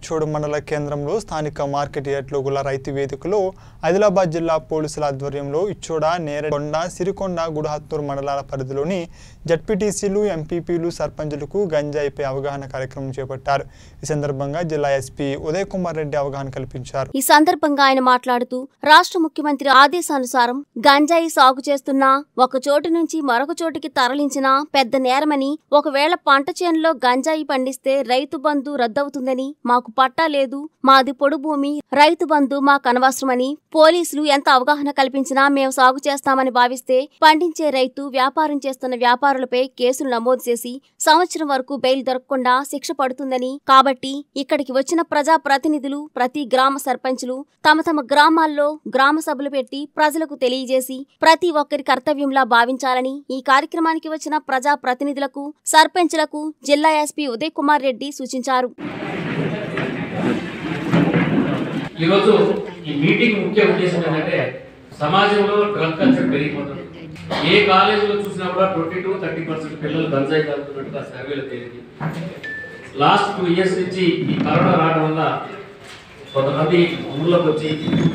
ఇచ్చోడు మండల కేంద్రంలో స్థానిక మార్కెట్ యార్డ్లో గల రైతు వేదికలో ఆదిలాబాద్ జిల్లా పోలీసుల ఆధ్వర్యంలో ఇచ్చోడ నేరకొండ సిరికొండ గుడహత్తూరు మండలాల పరిధిలోని జడ్పీటీసీలు ఎంపీపీలు సర్పంచులకు గంజాయిపై అవగాహన కార్యక్రమం చేపట్టారు ఈ సందర్భంగా జిల్లా ఎస్పీ ఉదయ్ కుమార్ రెడ్డి అవగాహన కల్పించారు ఈ సందర్భంగా ఆయన మాట్లాడుతూ రాష్ట్ర ముఖ్యమంత్రి ఆదేశానుసారం గంజాయి సాగు చేస్తున్నా ఒక చోటు నుంచి మరొక చోటికి తరలించిన పెద్ద నేరమని ఒకవేళ పంట చేనులో గంజాయి పండిస్తే రైతు బంధు రద్దవుతుందని మాకు పట్టా లేదు మాది పొడు భూమి రైతు బంధు మాకు అనవసరమని పోలీసులు ఎంత అవగాహన కల్పించినా మేము సాగు చేస్తామని భావిస్తే పండించే రైతు వ్యాపారం చేస్తున్న వ్యాపారులపై కేసులు నమోదు చేసి సంవత్సరం వరకు బెయిల్ దొరకకుండా శిక్ష పడుతుందని కాబట్టి ఇక్కడికి వచ్చిన ప్రజా ప్రతినిధులు ప్రతి గ్రామ సర్పంచులు తమ తమ గ్రామాల్లో గ్రామ సభలు పెట్టి ప్రజలకు తెలియజేసి ప్రతి ఒక్కరి కర్తవ్యంలా భావించాలని ఈ కార్యక్రమానికి వచ్చిన ప్రజా ప్రతినిధులకు సర్పంచులకు జిల్లా ఎస్పీ ఉదయ్ కుమార్ రెడ్డి సూచించారు ఈరోజు ఈ మీటింగ్ ముఖ్య ఉద్దేశం ఏంటంటే సమాజంలో డ్రగ్ కల్చర్ పెరిగిపోతుంది ఏ కాలేజీలో చూసినా కూడా ట్వంటీ టు థర్టీ పర్సెంట్ పిల్లలు గంజాయి తాగుతున్నట్టుగా సర్వేలు తేలింది లాస్ట్ టూ ఇయర్స్ నుంచి ఈ కరోనా రావడం వల్ల కొంతమంది ఊర్లోకి వచ్చి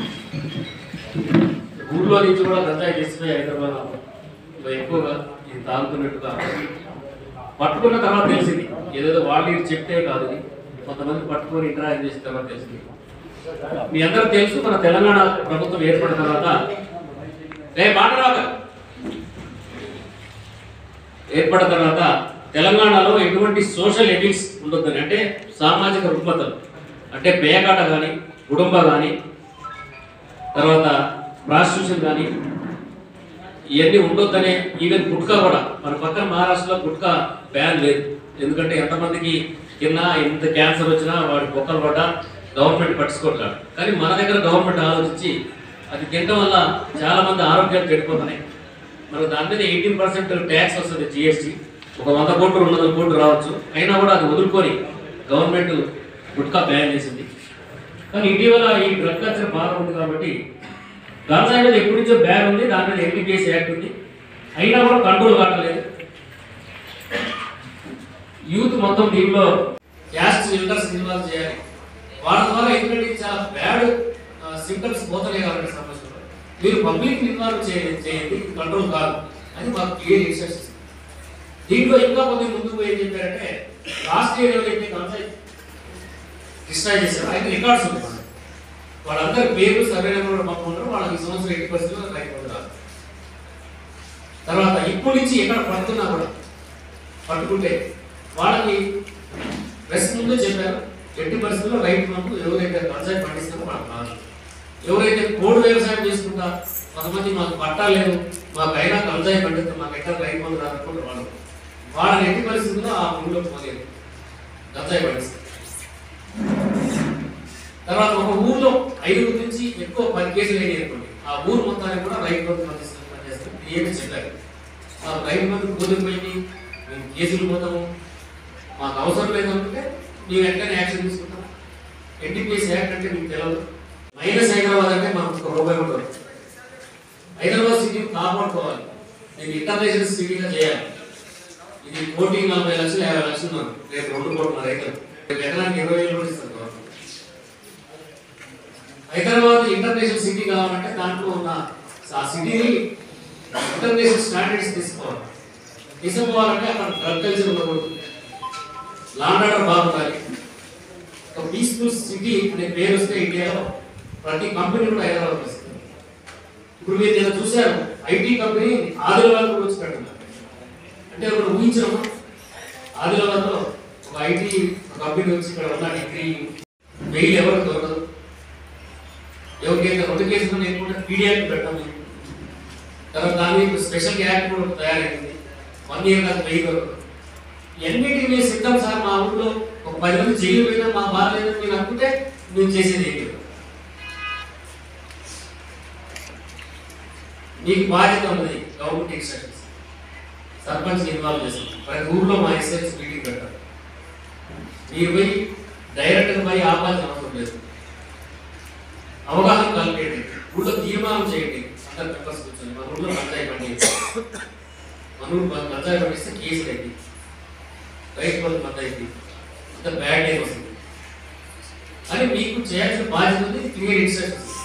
ఊర్లో నుంచి కూడా గంజాయి తీసుకుని హైదరాబాద్ ఎక్కువగా ఇది తాగుతున్నట్టుగా పట్టుకున్న తర్వాత తెలిసింది ఏదేదో వాళ్ళు ఇది చెప్తే కాదు ఇది. కొంతమంది పట్టుకొని ఇంటరాక్ట్ చేసిన తర్వాత తెలిసింది మీ అందరూ తెలుసు మన తెలంగాణ ప్రభుత్వం ఏర్పడిన తర్వాత ఏ మాట రాక ఏర్పడిన తర్వాత తెలంగాణలో ఎటువంటి సోషల్ ఎథిక్స్ ఉండొద్దని అంటే సామాజిక రుగ్మతలు అంటే పేకాట కానీ కుటుంబ కానీ తర్వాత ప్రాస్టిట్యూషన్ కానీ ఇవన్నీ ఉండొద్దనే ఈవెన్ గుట్కా కూడా మన పక్కన మహారాష్ట్రలో గుట్కా బ్యాన్ లేదు ఎందుకంటే ఎంతమందికి కింద ఎంత క్యాన్సర్ వచ్చినా వాడి బొక్కలు పడ్డా గవర్నమెంట్ పట్టించుకోవట్లేదు కానీ మన దగ్గర గవర్నమెంట్ ఆలోచించి అది తినడం వల్ల చాలా మంది ఆరోగ్యాలు చెడిపోతున్నాయి మనకు దాని మీద ఎయిటీన్ పర్సెంట్ ట్యాక్స్ వస్తుంది జిఎస్టీ ఒక వంద కోట్లు రెండు వందల కోట్లు రావచ్చు అయినా కూడా అది వదులుకొని గవర్నమెంట్ గుట్కా బ్యాన్ చేసింది కానీ ఇటీవల ఈ డ్రగ్ కల్చర్ బాగా ఉంది కాబట్టి గంజాయి మీద ఎప్పటి నుంచో బ్యాన్ ఉంది దాని మీద ఎన్టీపీఎస్ యాక్ట్ ఉంది అయినా కూడా కంట్రోల్ కావట్లేదు యూత్ మొత్తం దీంట్లో క్యాస్ట్ ఇల్డర్స్ ఇన్వాల్వ్ చేయాలి వాళ్ళ ద్వారా ఎందుకంటే ఇది చాలా బ్యాడ్ సింటమ్స్ పోతున్నాయి కాబట్టి సమస్యలు మీరు పబ్లిక్ ఇన్వాల్వ్ చేయండి చేయండి కంట్రోల్ కాదు అని మాకు క్లియర్ ఇన్స్ట్రక్షన్స్ దీంట్లో ఇంకా కొద్దిగా ముందుకు పోయి ఏం చెప్పారంటే లాస్ట్ ఇయర్ ఎవరైతే గంజాయి డిస్ట్రాయ్ చేశారో అయితే రికార్డ్స్ ఉన్నాయి మనకి. వాళ్ళందరి పేర్లు సర్వే నెంబర్ కూడా మాకు ఉండరు వాళ్ళకి ఈ సంవత్సరం ఎయిటీ పర్సెంట్ రైట్ పొందాలి తర్వాత ఇప్పటి నుంచి ఎక్కడ పడుతున్నా కూడా పట్టుకుంటే వాళ్ళకి ప్రెస్ ముందే చెప్పారు ఎట్టి పరిస్థితుల్లో రైతు మనకు ఎవరైతే గంజాయి పండిస్తారో వాళ్ళకి రాదు ఎవరైతే కోడి వ్యవసాయం చేసుకుంటా కొంతమంది మాకు పట్టా లేదు మాకు అయినా గంజాయి పండిస్తే మాకు ఎక్కడ రైతు మంది రాకుండా వాళ్ళు వాళ్ళని ఎట్టి పరిస్థితుల్లో ఆ భూమిలో పోలేదు గంజాయి పండిస్తారు తర్వాత ఒక ఊర్లో ఐదుగురు నుంచి ఎక్కువ పది కేసులు అయినాయి అనుకోండి ఆ ఊరు మొత్తానికి కూడా రైతు బంధు పనిచేస్తారు పనిచేస్తారు ఏమి చెప్పారు ఆ రైతు బంధు పోతుంది మేము కేసులు పోతాము మాకు అవసరం లేదు అనుకుంటే మేము వెంటనే యాక్షన్ తీసుకుంటాం ఎన్టీపీఎస్ యాక్ట్ అంటే మీకు తెలియదు మైనస్ హైదరాబాద్ అంటే మనకు ఒక రూపాయి ఉంటుంది హైదరాబాద్ సిటీ కాపాడుకోవాలి దీన్ని ఇంటర్నేషనల్ సిటీగా చేయాలి ఇది కోటి నలభై లక్షలు యాభై లక్షలు ఉన్నారు రేపు రెండు కోట్ల రైతులు రేపు ఎకరానికి ఇరవై వేలు కూడా ఇస్తారు గవర్నమెంట్. హైదరాబాద్ ఇంటర్నేషనల్ సిటీ కావాలంటే దాంట్లో ఉన్న ఆ సిటీని ఇంటర్నేషనల్ స్టాండర్డ్స్ తీసుకోవాలి తీసుకోవాలంటే అక్కడ డ్రగ్ కల్చర్ ఉండకూడదు లాండ్ ఆర్డర్ బాగుండాలి ఒక పీస్ఫుల్ సిటీ అనే పేరు వస్తే ఇండియాలో ప్రతి కంపెనీ కూడా హైదరాబాద్ వస్తుంది ఇప్పుడు మీరు నేను చూశారు ఐటీ కంపెనీ ఆదిలాబాద్ కూడా వచ్చి పెడుతున్నారు అంటే ఒకటి ఊహించాము ఆదిలాబాద్లో ఒక ఐటీ కంపెనీ వచ్చి ఇక్కడ ఉన్న డిగ్రీ మెయిల్ ఎవరికి దొరకదు ఎవరికైతే రెండు కేసులు లేకుండా పీడియాక్ పెట్టాము తర్వాత దాని మీద స్పెషల్ యాక్ట్ కూడా ఒకటి తయారైంది వన్ ఇయర్ దాకా వెయ్యి దొరకదు ఎన్నిటికి మేము సిద్ధం సార్ మా ఊళ్ళో ఒక పది మంది జైలు పోయినా మా బాధ లేదని మీరు అనుకుంటే మేము చేసేది ఏం లేదు మీకు బాధ్యత ఉన్నది గవర్నమెంట్ ఇన్స్ట్రక్షన్స్ సర్పంచ్ ఇన్వాల్వ్ చేస్తాం ప్రతి ఊర్లో మా ఎస్ఐస్ మీటింగ్ పెట్టారు మీరు పోయి డైరెక్ట్గా పోయి ఆపాల్సిన అవసరం లేదు అవగాహన కల్పించండి ఊళ్ళో తీర్మానం చేయండి అందరు మెంబర్స్ కూర్చొని మన ఊళ్ళో పంచాయతీ పండి మన ఊరు పంచాయతీ పండిస్తే కేసు కట్టి రైతు బంధు పంచాయతీ అంత బ్యాడ్ నేమ్ వస్తుంది అని మీకు చేయాల్సిన బాధ్యత ఉంది క్లియర్ ఇన్స్ట్రక్షన్స్